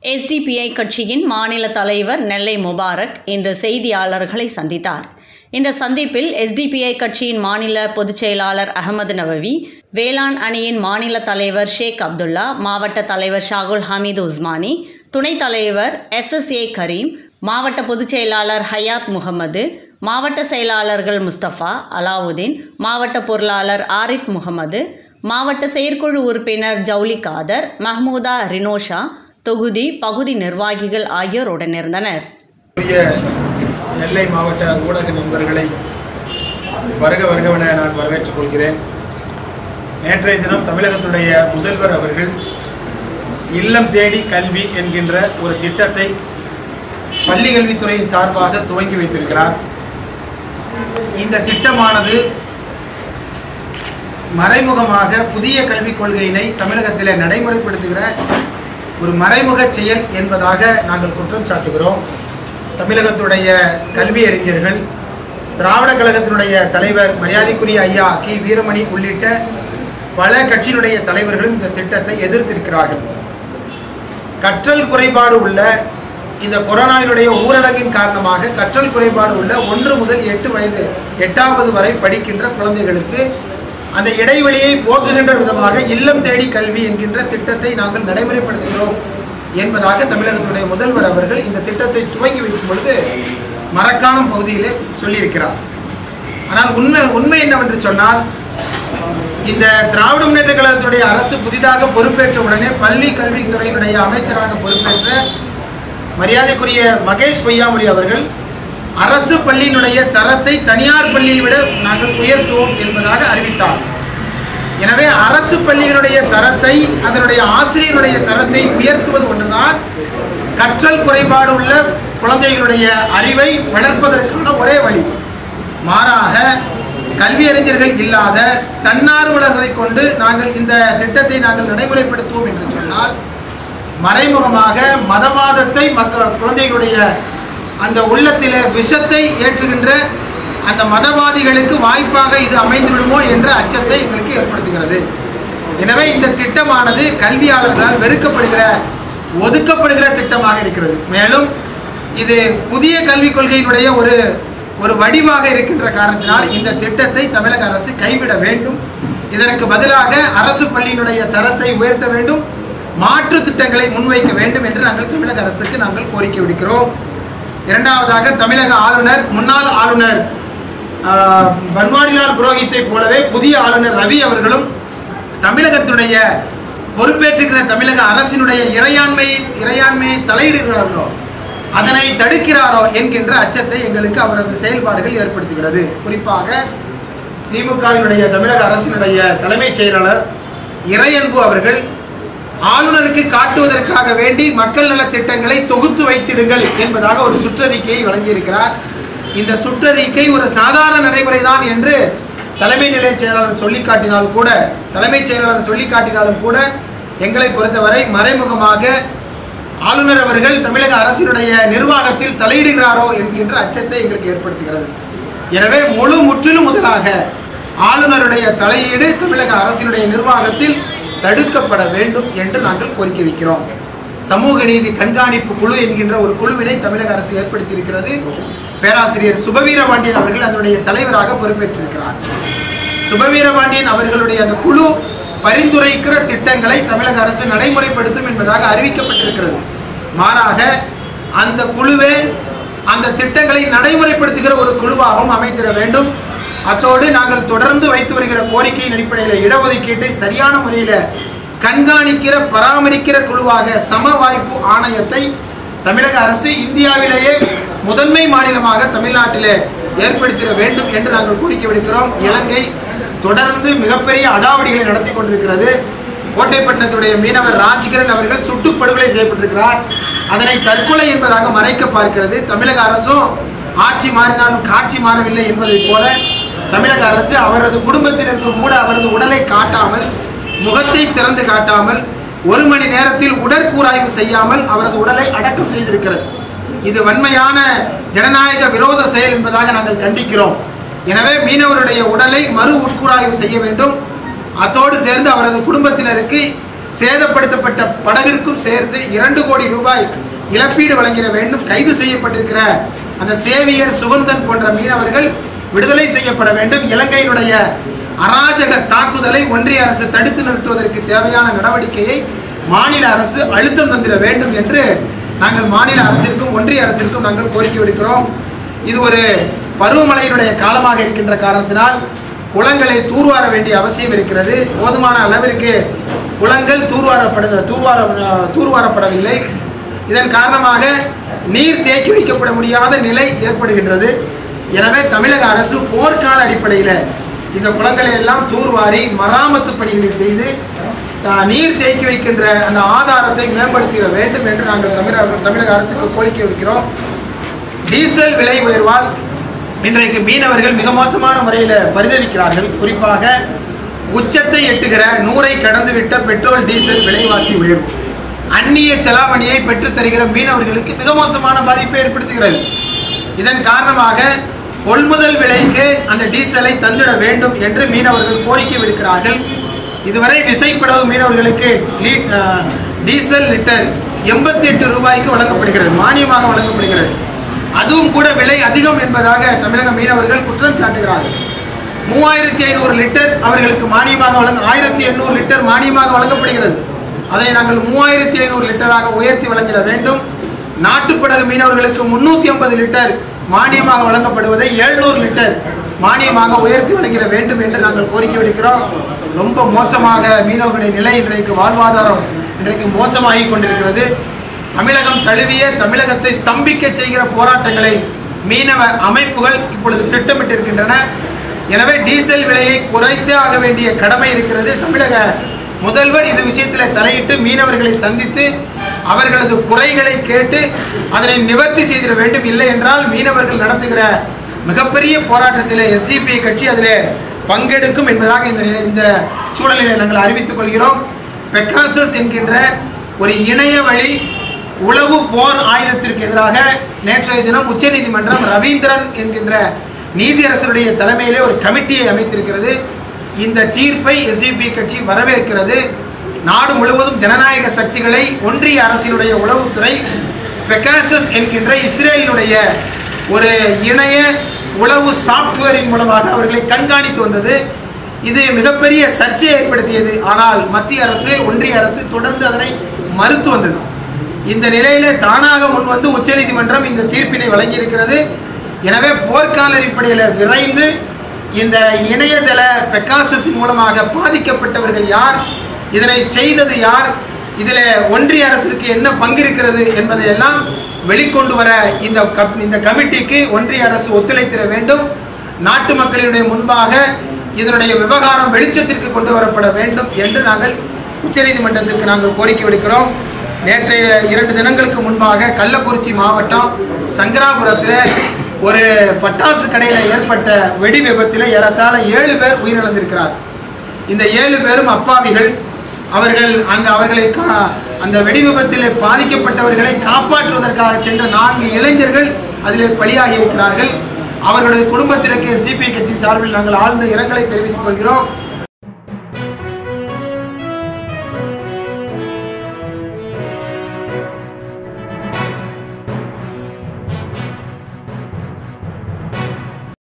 SDPI கட்சியின் மாநில தலைவர் நெல்லை முபாரக் இன்று செய்தியாளர்களை சந்தித்தார் இந்த சந்திப்பில் எஸ்டிபிஐ கட்சியின் மாநில பொதுச் செயலாளர் அகமது நவவி வேளாண் அணியின் மாநில தலைவர் ஷேக் அப்துல்லா மாவட்ட தலைவர் ஷாகுல் ஹமீது உஸ்மானி துணைத் தலைவர் எஸ்எஸ்ஏ கரீம் மாவட்ட பொதுச் செயலாளர் ஹயாத் முகமது மாவட்ட செயலாளர்கள் முஸ்தபா அலாவுதீன் மாவட்ட பொருளாளர் ஆரிஃப் முகமது மாவட்ட செயற்குழு உறுப்பினர் ஜவுலி காதர் மஹ்மூதா ரினோஷா தொகுதி பகுதி நிர்வாகிகள் ஆகியோர் உடனிருந்தனர் புதிய நெல்லை மாவட்ட ஊடக நண்பர்களை வருக வருகவென நான் வரவேற்றுக் கொள்கிறேன் நேற்றைய தினம் தமிழகத்துடைய முதல்வர் அவர்கள் இல்லம் தேடி கல்வி என்கின்ற ஒரு திட்டத்தை பள்ளி கல்வித்துறையின் சார்பாக துவங்கி வைத்திருக்கிறார் இந்த திட்டமானது மறைமுகமாக புதிய கல்விக் கொள்கையினை தமிழகத்தில் நடைமுறைப்படுத்துகிற ஒரு மறைமுக செயல் என்பதாக நாங்கள் குற்றம் சாட்டுகிறோம் தமிழகத்துடைய கல்வி அறிஞர்கள் திராவிட கழகத்தினுடைய தலைவர் மரியாதைக்குரிய ஐயா கி வீரமணி உள்ளிட்ட பல கட்சியினுடைய தலைவர்களும் இந்த திட்டத்தை எதிர்த்திருக்கிறார்கள் கற்றல் குறைபாடு உள்ள இந்த கொரோனாவினுடைய ஊரடங்கின் காரணமாக கற்றல் குறைபாடு உள்ள ஒன்று முதல் எட்டு வயது எட்டாவது வரை படிக்கின்ற குழந்தைகளுக்கு அந்த இடைவெளியை போக்குகின்ற விதமாக இல்லம் தேடி கல்வி என்கின்ற திட்டத்தை நாங்கள் நடைமுறைப்படுத்துகிறோம் என்பதாக தமிழகத்துடைய முதல்வர் அவர்கள் இந்த திட்டத்தை துவங்கி வைக்கும் பொழுது மரக்காணம் பகுதியிலே சொல்லியிருக்கிறார் ஆனால் உண்மை உண்மை என்னவென்று சொன்னால் இந்த திராவிட முன்னேற்ற கழகத்துடைய அரசு புதிதாக பொறுப்பேற்ற உடனே பள்ளி கல்வித்துறையினுடைய அமைச்சராக பொறுப்பேற்ற மரியாதைக்குரிய மகேஷ் பொய்யாமொழி அவர்கள் அரசு பள்ளியினுடைய தரத்தை தனியார் பள்ளியை விட நாங்கள் உயர்த்துவோம் என்பதாக அறிவித்தார் எனவே அரசு பள்ளிகளுடைய தரத்தை அதனுடைய ஆசிரியருடைய தரத்தை உயர்த்துவது ஒன்றுதான் கற்றல் குறைபாடு உள்ள குழந்தைகளுடைய அறிவை வளர்ப்பதற்கான ஒரே வழி மாறாக கல்வியறிஞர்கள் இல்லாத தன்னார்வலர்களை கொண்டு நாங்கள் இந்த திட்டத்தை நாங்கள் நடைமுறைப்படுத்துவோம் என்று சொன்னால் மறைமுகமாக மதவாதத்தை மக்கள் குழந்தைகளுடைய அந்த உள்ளத்திலே விஷத்தை ஏற்றுகின்ற அந்த மதவாதிகளுக்கு வாய்ப்பாக இது அமைந்துவிடுமோ என்ற அச்சத்தை எங்களுக்கு ஏற்படுத்துகிறது எனவே இந்த திட்டமானது கல்வியாளர்களால் வெறுக்கப்படுகிற ஒதுக்கப்படுகிற திட்டமாக இருக்கிறது மேலும் இது புதிய கல்விக் கொள்கையினுடைய ஒரு ஒரு வடிவாக இருக்கின்ற காரணத்தினால் இந்த திட்டத்தை தமிழக அரசு கைவிட வேண்டும் இதற்கு பதிலாக அரசு பள்ளியினுடைய தரத்தை உயர்த்த வேண்டும் மாற்று திட்டங்களை முன்வைக்க வேண்டும் என்று நாங்கள் தமிழக அரசுக்கு நாங்கள் கோரிக்கை விடுக்கிறோம் இரண்டாவதாக தமிழக ஆளுநர் முன்னாள் ஆளுநர் ஆஹ், பன்வாரிலால் புரோஹித்தை போலவே புதிய ஆளுநர் ரவி அவர்களும் தமிழகத்துடைய பொறுப்பேற்றுகிற தமிழக அரசினுடைய இறையாண்மை இறையாண்மையை தலையிடுகிறார்களோ அதனை தடுக்கிறாரோ என்கின்ற அச்சத்தை எங்களுக்கு அவரது செயல்பாடுகள் ஏற்படுத்துகிறது குறிப்பாக திமுகவினுடைய தமிழக அரசினுடைய தலைமைச் செயலாளர் இறையன்பு அவர்கள் ஆளுநருக்கு காட்டுவதற்காக வேண்டி மக்கள் நலத் திட்டங்களை தொகுத்து வைத்திடுங்கள் என்பதாக ஒரு சுற்றறிக்கையை வழங்கியிருக்கிறார் இந்த சுற்றறிக்கை ஒரு சாதாரண நடைமுறைதான் என்று தலைமை நிலைய செயலாளர் சொல்லி காட்டினால் கூட தலைமைச் செயலாளர் சொல்லி காட்டினாலும் கூட எங்களை பொறுத்தவரை மறைமுகமாக ஆளுநர் அவர்கள் தமிழக அரசினுடைய நிர்வாகத்தில் தலையிடுகிறாரோ என்கின்ற அச்சத்தை எங்களுக்கு ஏற்படுத்துகிறது எனவே முழு முற்றிலும் முதலாக ஆளுநருடைய தலையீடு தமிழக அரசினுடைய நிர்வாகத்தில் தடுக்கப்பட வேண்டும் என்று நாங்கள் கோரிக்கை வைக்கிறோம் சமூக நீதி கண்காணிப்பு குழு என்கின்ற ஒரு குழுவினை தமிழக அரசு ஏற்படுத்தியிருக்கிறது பேராசிரியர் சுபவீரபாண்டியன் அவர்கள் அதனுடைய தலைவராக பொறுப்பேற்றிருக்கிறார் சுபவீரபாண்டியன் அவர்களுடைய அந்த குழு பரிந்துரைக்கிற திட்டங்களை தமிழக அரசு நடைமுறைப்படுத்தும் என்பதாக அறிவிக்கப்பட்டிருக்கிறது மாறாக அந்த குழுவே அந்த திட்டங்களை நடைமுறைப்படுத்துகிற ஒரு குழுவாகவும் அமைத்திட வேண்டும் அத்தோடு நாங்கள் தொடர்ந்து வைத்து வருகிற கோரிக்கையின் அடிப்படையில் இடஒதுக்கீட்டை சரியான முறையில் கண்காணிக்கிற பராமரிக்கிற குழுவாக சம வாய்ப்பு ஆணையத்தை தமிழக அரசு இந்தியாவிலேயே முதன்மை மாநிலமாக தமிழ்நாட்டிலே ஏற்படுத்திட வேண்டும் என்று நாங்கள் கோரிக்கை விடுக்கிறோம் இலங்கை தொடர்ந்து மிகப்பெரிய அடாவடிகளை நடத்தி கொண்டிருக்கிறது கோட்டைப்பட்டினத்துடைய மீனவர் ராஜ்கிரண் அவர்கள் சுட்டுப் படுகொலை செய்யப்பட்டிருக்கிறார் அதனை தற்கொலை என்பதாக மறைக்க பார்க்கிறது தமிழக அரசும் ஆட்சி மாறினாலும் காட்சி மாறவில்லை என்பதைப் போல தமிழக அரசு அவரது குடும்பத்தினருக்கு கூட அவரது உடலை காட்டாமல் முகத்தை திறந்து காட்டாமல் ஒரு மணி நேரத்தில் உடற்கூராய்வு செய்யாமல் அவரது உடலை அடக்கம் செய்திருக்கிறது இது வன்மையான ஜனநாயக விரோத செயல் என்பதாக நாங்கள் கண்டிக்கிறோம் எனவே மீனவருடைய உடலை மறு உட்கூராய்வு செய்ய வேண்டும் அத்தோடு சேர்ந்து அவரது குடும்பத்தினருக்கு சேதப்படுத்தப்பட்ட படகிற்கும் சேர்த்து இரண்டு கோடி ரூபாய் இழப்பீடு வழங்கிட வேண்டும் கைது செய்யப்பட்டிருக்கிற அந்த சேவியர் சுகந்தன் போன்ற மீனவர்கள் விடுதலை செய்யப்பட வேண்டும் இலங்கையினுடைய அராஜக தாக்குதலை ஒன்றிய அரசு தடுத்து நிறுத்துவதற்கு தேவையான நடவடிக்கையை மாநில அரசு அழுத்தம் தந்திட வேண்டும் என்று நாங்கள் மாநில அரசிற்கும் ஒன்றிய அரசிற்கும் நாங்கள் கோரிக்கை விடுக்கிறோம் இது ஒரு பருவமழையினுடைய காலமாக இருக்கின்ற காரணத்தினால் குளங்களை தூர்வார வேண்டிய அவசியம் இருக்கிறது போதுமான அளவிற்கு குளங்கள் தூர்வாரப்பட தூர்வார தூர்வாரப்படவில்லை இதன் காரணமாக நீர் தேக்கி வைக்கப்பட முடியாத நிலை ஏற்படுகின்றது எனவே தமிழக அரசு போர்க்கால அடிப்படையில் இந்த குளங்களை எல்லாம் தூர்வாரி மராமத்து பணிகளை செய்து ஆஹ், நீர் தேக்கி வைக்கின்ற அந்த ஆதாரத்தை மேம்படுத்திட வேண்டும் என்று நாங்கள் தமிழக தமிழக அரசுக்கு கோரிக்கை விடுக்கிறோம் டீசல் விலை உயர்வால் இன்றைக்கு மீனவர்கள் மிக மோசமான முறையில் பரிதவிக்கிறார்கள் குறிப்பாக உச்சத்தை எட்டுகிற நூறை கடந்துவிட்ட பெட்ரோல் டீசல் விலைவாசி உயர்வு அந்நிய செலாவணியை பெற்றுத் தருகிற மீனவர்களுக்கு மிக மோசமான பாதிப்பை ஏற்படுத்துகிறது இதன் காரணமாக கொள்முதல் விலைக்கு அந்த டீசலை தந்திட வேண்டும் என்று மீனவர்கள் கோரிக்கை விடுக்கிறார்கள் இதுவரை விசைப்படகு மீனவர்களுக்கு லீ- அஹ், டீசல் லிட்டர் எண்பத்தி எட்டு ரூபாய்க்கு வழங்கப்படுகிறது மானியமாக வழங்கப்படுகிறது அதுவும் கூட விலை அதிகம் என்பதாக தமிழக மீனவர்கள் குற்றம் சாட்டுகிறார்கள் மூவாயிரத்தி ஐநூறு லிட்டர் அவர்களுக்கு மானியமாக வழங்க ஆயிரத்தி எண்ணூறு லிட்டர் மானியமாக வழங்கப்படுகிறது அதனை நாங்கள் மூவாயிரத்தி ஐநூறு லிட்டராக உயர்த்தி வழங்கிட வேண்டும் நாட்டுப்படகு மீனவர்களுக்கு முன்னூற்றி ஐம்பது லிட்டர் மானியமாக வழங்கப்படுவதை எழுநூறு லிட்டர் மானியமாக உயர்த்தி வழங்கிட வேண்டும் என்று நாங்கள் கோரிக்கை விடுக்கிறோம் ரொம்ப மோசமாக மீனவர்களின் நிலை இன்றைக்கு வாழ்வாதாரம் இன்றைக்கு மோசமாகி கொண்டிருக்கிறது தமிழகம் தழுவிய தமிழகத்தை ஸ்தம்பிக்க செய்கிற போராட்டங்களை மீனவ அமைப்புகள் இப்பொழுது திட்டமிட்டிருக்கின்றன எனவே டீசல் விலையை குறைத்தே ஆக வேண்டிய கடமை இருக்கிறது தமிழக முதல்வர் இது விஷயத்தில் தலையிட்டு மீனவர்களை சந்தித்து அவர்களது குறைகளை கேட்டு அதனை நிவர்த்தி செய்திட வேண்டும் இல்லை என்றால் மீனவர்கள் நடத்துகிற மிகப்பெரிய போராட்டத்தில் எஸ்டிபி கட்சி அதில் பங்கெடுக்கும் என்பதாக இந்த நிலை- இந்த சூழலில் நாங்கள் அறிவித்துக் கொள்கிறோம் பெக்காசஸ் என்கின்ற ஒரு இணைய வழி உளவு போர் ஆயுதத்திற்கு எதிராக நேற்றைய தினம் உச்சநீதிமன்றம் ரவீந்திரன் என்கின்ற நீதியரசருடைய தலைமையிலே ஒரு கமிட்டியை அமைத்திருக்கிறது இந்த தீர்ப்பை எஸ்டிபி கட்சி வரவேற்கிறது நாடு முழுவதும் ஜனநாயக சக்திகளை ஒன்றிய அரசினுடைய உளவுத்துறை பெகாசஸ் என்கின்ற இஸ்ரேலினுடைய ஒரு இணைய உளவு சாப்ட்வேரின் மூலமாக அவர்களை கண்காணித்து வந்தது இது மிகப்பெரிய சர்ச்சையை ஏற்படுத்தியது ஆனால் மத்திய அரசு ஒன்றிய அரசு தொடர்ந்து அதனை மறுத்து வந்தது இந்த நிலையில தானாக முன்வந்து உச்சநீதிமன்றம் இந்த தீர்ப்பினை வழங்கியிருக்கிறது எனவே போர்க்கால அடிப்படையில் விரைந்து இந்த இணையதள பெக்காசஸ் மூலமாக பாதிக்கப்பட்டவர்கள் யார் இதனை செய்தது யார் இதில் ஒன்றிய அரசிற்கு என்ன பங்கு இருக்கிறது என்பதை எல்லாம் வெளிக்கொண்டு வர இந்த கப்- இந்த கமிட்டிக்கு ஒன்றிய அரசு ஒத்துழைத்திட வேண்டும் நாட்டு மக்களினுடைய முன்பாக இதனுடைய விவகாரம் வெளிச்சத்திற்கு கொண்டு வரப்பட வேண்டும் என்று நாங்கள் உச்சநீதிமன்றத்திற்கு நாங்கள் கோரிக்கை விடுக்கிறோம் நேற்றைய இரண்டு தினங்களுக்கு முன்பாக கள்ளக்குறிச்சி மாவட்டம் சங்கராபுரத்தில் ஒரு பட்டாசு கடையில் ஏற்பட்ட வெடி விபத்தில் ஏறத்தாழ ஏழு பேர் உயிரிழந்திருக்கிறார் இந்த ஏழு பேரும் அப்பாவிகள் அவர்கள் அந்த அவர்களை கா- அந்த வெடி விபத்தில் பாதிக்கப்பட்டவர்களை காப்பாற்றுவதற்காக சென்ற நான்கு இளைஞர்கள் அதில் பலியாகி இருக்கிறார்கள் அவர்களது குடும்பத்திற்கு எஸ்டிபி கட்சி சார்பில் நாங்கள் ஆழ்ந்த இரங்கலை தெரிவித்துக் கொள்கிறோம்